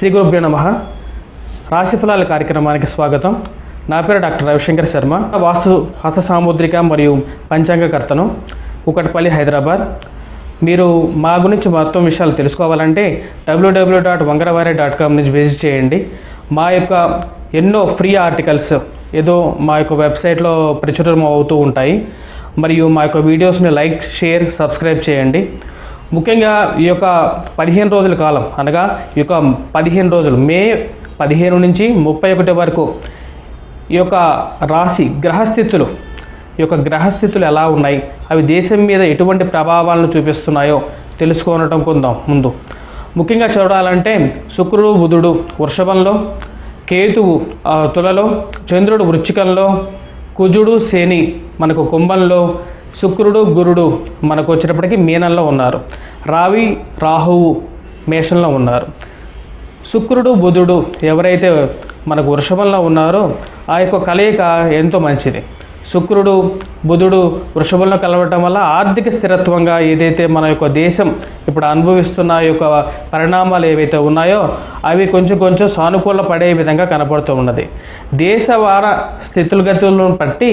శ్రీ గురుభ్యో నమ రాశిఫలాల కార్యక్రమానికి స్వాగతం నా పేరు డాక్టర్ రవిశంకర్ శర్మ వాస్తు హస్త సాముద్రిక మరియు పంచాంగకర్తను కుకట్పల్లి హైదరాబాద్ మీరు మా గురించి మొత్తం విషయాలు తెలుసుకోవాలంటే W W dot Vangaravari dot com నుంచి విజిట్ చేయండి మా యొక్క ఎన్నో ఫ్రీ ఆర్టికల్స్ ఏదో మా యొక్క వెబ్సైట్లో ప్రచురం అవుతూ ఉంటాయి మరియు మా యొక్క వీడియోస్ని లైక్ షేర్ సబ్స్క్రైబ్ చేయండి ముఖ్యంగా ఈ యొక్క పదిహేను రోజుల కాలం అనగా ఈ యొక్క పదిహేను రోజులు మే పదిహేను నుంచి ముప్పై ఒకటి వరకు ఈ యొక్క రాశి గ్రహస్థితులు ఈ యొక్క గ్రహస్థితులు ఎలా ఉన్నాయి అవి దేశం మీద ఎటువంటి ప్రభావాలను చూపిస్తున్నాయో తెలుసుకోవటం కొందాం ముందు ముఖ్యంగా చూడాలంటే శుక్రుడు బుధుడు వృషభంలో కేతువు ఆ, తులలో చంద్రుడు వృచ్చికంలో కుజుడు శని మనకు కుంభంలో శుక్రుడు గురుడు మనకు వచ్చేటప్పటికి మీనంలో ఉన్నారు రావి రాహువు మేషంలో ఉన్నారు శుక్రుడు బుధుడు ఎవరైతే మనకు వృషభంలో ఉన్నారో ఆ యొక్క కలయిక ఎంతో మంచిది శుక్రుడు బుధుడు వృషభంలో కలవటం వల్ల ఆర్థిక స్థిరత్వంగా ఏదైతే మన యొక్క దేశం ఇప్పుడు అనుభవిస్తున్న ఈ యొక్క పరిణామాలు ఏవైతే ఉన్నాయో అవి కొంచెం కొంచెం సానుకూల పడే విధంగా కనపడుతూ ఉన్నది దేశవార స్థితులగతులను బట్టి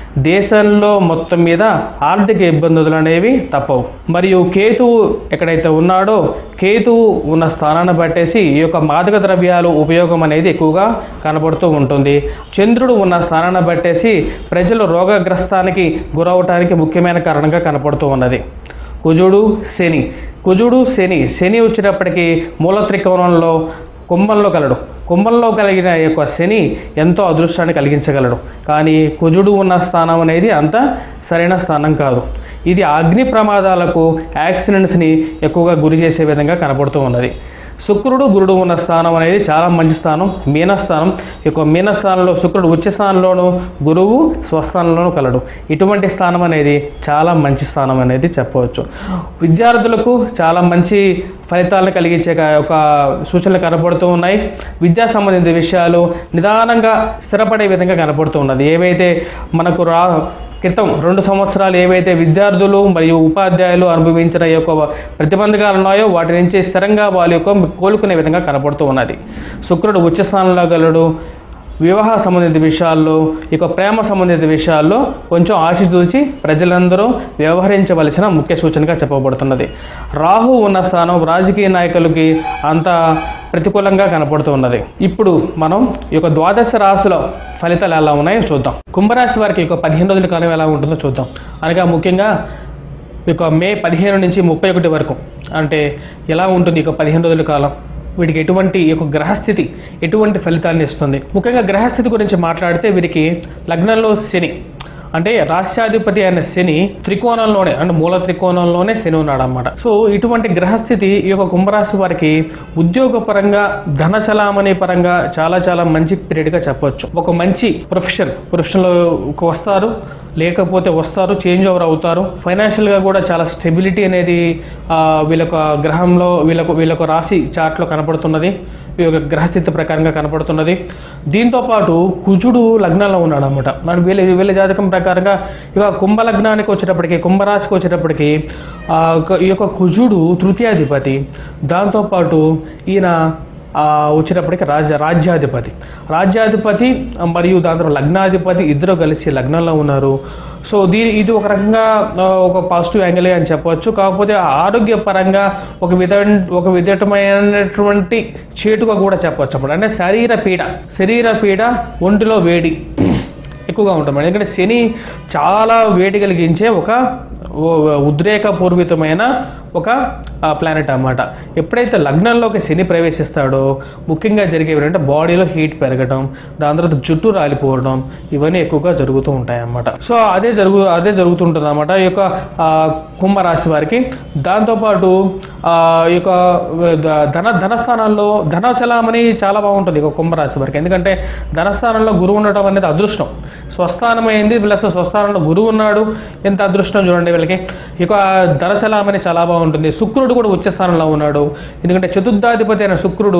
దేశంలో మొత్తం మీద ఆర్థిక ఇబ్బందులు అనేవి తప్పవు మరియు కేతువు ఎక్కడైతే ఉన్నాడో కేతువు ఉన్న స్థానాన్ని బట్టేసి ఈ యొక్క మాదక ద్రవ్యాలు ఉపయోగం అనేది ఎక్కువగా కనబడుతూ ఉంటుంది చంద్రుడు ఉన్న స్థానాన్ని బట్టేసి ప్రజలు రోగగ్రస్తానికి గురవటానికి ముఖ్యమైన కారణంగా కనపడుతూ ఉన్నది కుజుడు శని కుజుడు శని శని వచ్చేటప్పటికి మూల త్రికోణంలో కుంభంలో కలడు కుంభంలో కలిగిన ఈ యొక్క శని ఎంతో అదృష్టాన్ని కలిగించగలడు కానీ కుజుడు ఉన్న స్థానం అనేది అంత సరైన స్థానం కాదు ఇది అగ్ని ప్రమాదాలకు యాక్సిడెంట్స్ని ఎక్కువగా గురి చేసే విధంగా కనపడుతూ ఉన్నది శుక్రుడు గురుడు ఉన్న స్థానం అనేది చాలా మంచి స్థానం మీనస్థానం ఈ యొక్క మీనస్థానంలో శుక్రుడు ఉచ్చ స్థానంలోను గురువు స్వస్థానంలోను కలడు ఇటువంటి స్థానం అనేది చాలా మంచి స్థానం అనేది చెప్పవచ్చు విద్యార్థులకు చాలా మంచి ఫలితాలను కలిగించే క- ఒక సూచనలు కనపడుతూ ఉన్నాయి విద్యా సంబంధిత విషయాలు నిదానంగా స్థిరపడే విధంగా కనపడుతూ ఉన్నది ఏవైతే మనకు రా క్రితం రెండు సంవత్సరాలు ఏవైతే విద్యార్థులు మరియు ఉపాధ్యాయులు అనుభవించిన ఈ యొక్క ప్రతిబంధకాలు ఉన్నాయో వాటి నుంచి స్థిరంగా వాళ్ళ యొక్క కోలుకునే విధంగా కనపడుతూ ఉన్నది శుక్రుడు ఉచ్చ స్థానంలో గలడు వివాహ సంబంధిత విషయాల్లో ఇక ప్రేమ సంబంధిత విషయాల్లో కొంచెం ఆచితూచి ప్రజలందరూ వ్యవహరించవలసిన ముఖ్య సూచనగా చెప్పబడుతున్నది రాహు ఉన్న స్థానం రాజకీయ నాయకులకి అంత ప్రతికూలంగా కనపడుతున్నది ఇప్పుడు మనం ఈ యొక్క ద్వాదశ రాశుల ఫలితాలు ఎలా ఉన్నాయో చూద్దాం కుంభరాశి వారికి ఈ యొక్క పదిహేను రోజుల కాలం ఎలా ఉంటుందో చూద్దాం అనగా ముఖ్యంగా ఈ యొక్క మే పదిహేను నుంచి ముప్పై ఒకటి వరకు అంటే ఎలా ఉంటుంది ఈ యొక్క పదిహేను రోజుల కాలం వీటికి ఎటువంటి ఈ యొక్క గ్రహస్థితి ఎటువంటి ఫలితాన్ని ఇస్తుంది ముఖ్యంగా గ్రహస్థితి గురించి మాట్లాడితే వీరికి లగ్నంలో శని అంటే రాష్ట్రాధిపతి అయిన శని త్రికోణంలోనే అంటే మూల త్రికోణంలోనే శని ఉన్నాడు అనమాట సో ఇటువంటి గ్రహస్థితి ఈ యొక్క కుంభరాశి వారికి ఉద్యోగపరంగా ధన చలామణి పరంగా చాలా చాలా మంచి పీరియడ్గా చెప్పొచ్చు ఒక మంచి ప్రొఫెషన్ ప్రొఫెషన్లోకి వస్తారు లేకపోతే వస్తారు చేంజ్ ఓవర్ అవుతారు ఫైనాన్షియల్గా కూడా చాలా స్టెబిలిటీ అనేది ఆ, వీళ్ళొక గ్రహంలో వీళ్ళకు వీళ్ళొక రాశి చార్ట్లో కనపడుతున్నది ఈ యొక్క గ్రహస్థితి ప్రకారంగా కనపడుతున్నది దీంతో పాటు కుజుడు లగ్నంలో ఉన్నాడు అనమాట మరి వీళ్ళ వీళ్ళ జాతకం ప్రకారంగా ఇక కుంభ లగ్నానికి వచ్చేటప్పటికి కుంభరాశికి వచ్చేటప్పటికి ఆ, ఒక- ఈ యొక్క కుజుడు తృతీయాధిపతి దాంతోపాటు ఈయన ఆ, వచ్చేటప్పటికి రాజ్య రాజ్యాధిపతి రాజ్యాధిపతి ఆ, మరియు దాని తర్వాత లగ్నాధిపతి ఇద్దరు కలిసి లగ్నంలో ఉన్నారు సో దీని ఇది ఒక రకంగా ఆ, ఒక పాజిటివ్ యాంగిలే అని చెప్పవచ్చు కాకపోతే ఆరోగ్యపరంగా ఒక విధ ఒక విధమైనటువంటి చేటుగా కూడా చెప్పవచ్చు అప్పుడు అంటే శరీర పీడ శరీర పీడ ఒంటిలో వేడి ఎక్కువగా ఉంటుంది ఎందుకంటే శని చాలా వేడి కలిగించే ఒక ఓ- ఉద్రేకపూర్వితమైన ఒక ప్లానెట్ అన్నమాట ఎప్పుడైతే లగ్నంలోకి శని ప్రవేశిస్తాడో ముఖ్యంగా జరిగేవి అంటే బాడీలో హీట్ పెరగడం దాని తర్వాత జుట్టు రాలిపోవడం ఇవన్నీ ఎక్కువగా జరుగుతూ ఉంటాయి అన్నమాట సో అదే జరుగు అదే జరుగుతుంటుంది అనమాట ఈ యొక్క ఆ, కుంభరాశి వారికి దాంతోపాటు ఆ, ఈ యొక్క ద- ధన ధనస్థానాల్లో ధన చలామణి చాలా బాగుంటుంది ఇక కుంభరాశి వారికి ఎందుకంటే ధనస్థానంలో గురువు ఉండటం అనేది అదృష్టం స్వస్థానమైంది ప్లస్ స్వస్థానంలో గురువు ఉన్నాడు ఎంత అదృష్టం చూడండి వీళ్ళకి ఇక ధన చలామణి చాలా బాగుంటుంది ఉంటుంది శుక్రుడు కూడా ఉచ్చ స్థానంలో ఉన్నాడు ఎందుకంటే చతుర్థాధిపతి అయిన శుక్రుడు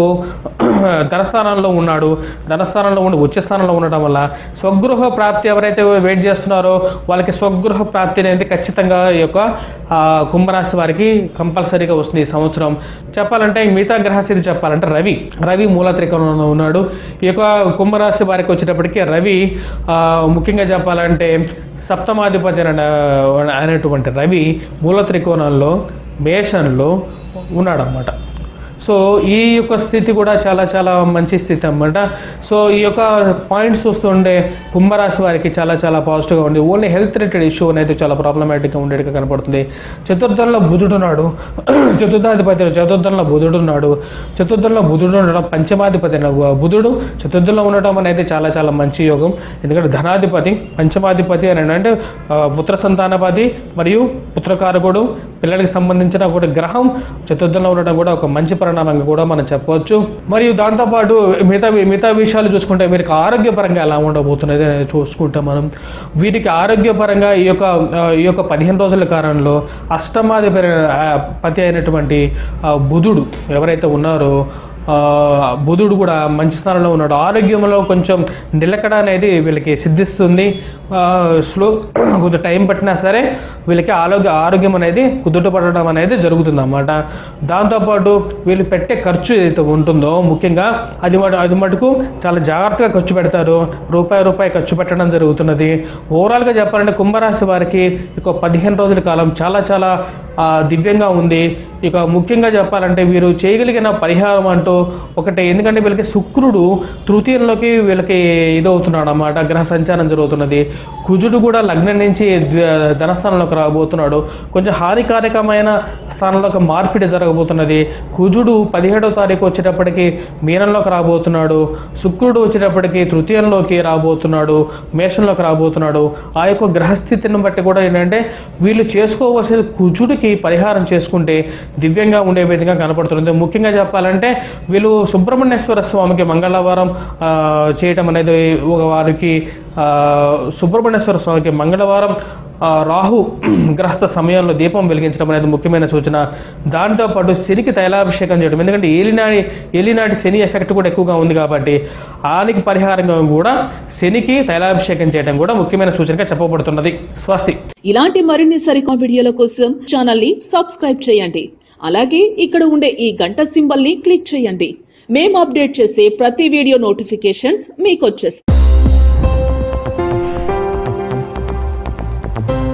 ధనస్థానంలో ఉన్నాడు ధనస్థానంలో ఉండి ఉచ్చ స్థానంలో ఉండడం వల్ల స్వగృహ ప్రాప్తి ఎవరైతే వెయిట్ చేస్తున్నారో వాళ్ళకి స్వగృహ ప్రాప్తి అనేది ఖచ్చితంగా ఈ యొక్క ఆ, కుంభరాశి వారికి కంపల్సరీగా వస్తుంది ఈ సంవత్సరం చెప్పాలంటే మిగతా గ్రహస్థితి చెప్పాలంటే రవి రవి మూల త్రికోణంలో ఉన్నాడు ఈ యొక్క కుంభరాశి వారికి వచ్చేటప్పటికి రవి ఆ, ముఖ్యంగా చెప్పాలంటే సప్తమాధిపతి అయిన- అయినటువంటి రవి మూల త్రికోణంలో మేషంలో ఉన్నాడన్నమాట సో ఈ యొక్క స్థితి కూడా చాలా చాలా మంచి స్థితి అన్నమాట సో ఈ యొక్క పాయింట్స్ చూస్తుంటే కుంభరాశి వారికి చాలా చాలా పాజిటివ్గా ఉంది ఓన్లీ హెల్త్ రిలేటెడ్ ఇష్యూ అనేది చాలా ప్రాబ్లమాటిక్గా ఉండేట్టుగా కనపడుతుంది చతుర్థంలో బుధుడు ఉన్నాడు చతుర్థాధిపతి చతుర్థంలో బుధుడు ఉన్నాడు చతుర్థంలో బుధుడు ఉండడం పంచమాధిపతి అయిన బుధుడు చతుర్థంలో ఉండటం అనేది చాలా చాలా మంచి యోగం ఎందుకంటే ధనాధిపతి పంచమాధిపతి అని అంటే ఆ, పుత్ర సంతానపతి మరియు పుత్రకారకుడు పిల్లలకి సంబంధించిన ఒక గ్రహం చతుర్థంలో ఉండడం కూడా ఒక మంచి పరిణామంగా కూడా మనం చెప్పవచ్చు మరియు దాంతోపాటు మిగతా మిగతా విషయాలు చూసుకుంటే వీరికి ఆరోగ్యపరంగా ఎలా ఉండబోతున్నది అనేది చూసుకుంటే మనం వీటికి ఆరోగ్యపరంగా ఈ యొక్క ఆ, ఈ యొక్క పదిహేను రోజుల కాలంలో అష్టమాధిపతి ఆ, పతి అయినటువంటి ఆ, బుధుడు ఎవరైతే ఉన్నారో ఆ, బుధుడు కూడా మంచి స్థానంలో ఉన్నాడు ఆరోగ్యంలో కొంచెం నిలకడ అనేది వీళ్ళకి సిద్ధిస్తుంది ఆ, స్లో కొంచెం టైం పట్టినా సరే వీళ్ళకి ఆరోగ్య ఆరోగ్యం అనేది కుదుటపడడం అనేది జరుగుతుంది అన్నమాట దాంతోపాటు వీళ్ళు పెట్టే ఖర్చు ఏదైతే ఉంటుందో ముఖ్యంగా అది మటు అది మటుకు చాలా జాగ్రత్తగా ఖర్చు పెడతారు రూపాయి రూపాయి ఖర్చు పెట్టడం జరుగుతున్నది ఓవరాల్గా చెప్పాలంటే కుంభరాశి వారికి ఇక పదిహేను రోజుల కాలం చాలా చాలా ఆ, దివ్యంగా ఉంది ఇక ముఖ్యంగా చెప్పాలంటే వీరు చేయగలిగిన పరిహారం అంటూ ఒకటి ఎందుకంటే వీళ్ళకి శుక్రుడు తృతీయంలోకి వీళ్ళకి ఇదవుతున్నాడు అన్నమాట గ్రహ సంచారం జరుగుతున్నది కుజుడు కూడా లగ్నం నుంచి ద్వ- ధనస్థానంలోకి రాబోతున్నాడు కొంచెం హానికారకమైన స్థానంలోకి మార్పిడి జరగబోతున్నది కుజుడు పదిహేడవ తారీఖు వచ్చేటప్పటికి మీనంలోకి రాబోతున్నాడు శుక్రుడు వచ్చేటప్పటికి తృతీయంలోకి రాబోతున్నాడు మేషంలోకి రాబోతున్నాడు ఆ యొక్క గ్రహస్థితిని బట్టి కూడా ఏంటంటే వీళ్ళు చేసుకోవాల్సిన కుజుడికి పరిహారం చేసుకుంటే దివ్యంగా ఉండే విధంగా కనపడుతుంది ముఖ్యంగా చెప్పాలంటే వీళ్ళు సుబ్రహ్మణ్యేశ్వర స్వామికి మంగళవారం ఆ, చేయటం అనేది ఒక వారికి ఆ, సుబ్రహ్మణ్యేశ్వర స్వామికి మంగళవారం ఆ, రాహు గ్రస్త సమయంలో దీపం వెలిగించడం అనేది ముఖ్యమైన సూచన దాంతోపాటు శనికి తైలాభిషేకం చేయడం ఎందుకంటే ఏలినాడి ఏలినాటి శని ఎఫెక్ట్ కూడా ఎక్కువగా ఉంది కాబట్టి ఆనికి పరిహారంగా కూడా శనికి తైలాభిషేకం చేయడం కూడా ముఖ్యమైన సూచనగా చెప్పబడుతున్నది స్వస్తి ఇలాంటి మరిన్ని సరికొత్త వీడియోల కోసం ఛానల్ ని సబ్స్క్రైబ్ చేయండి అలాగే ఇక్కడ ఉండే ఈ గంట సింబల్ ని క్లిక్ చేయండి మేము అప్డేట్ చేసే ప్రతి వీడియో నోటిఫికేషన్స్ మీకు వచ్చేస్తాయి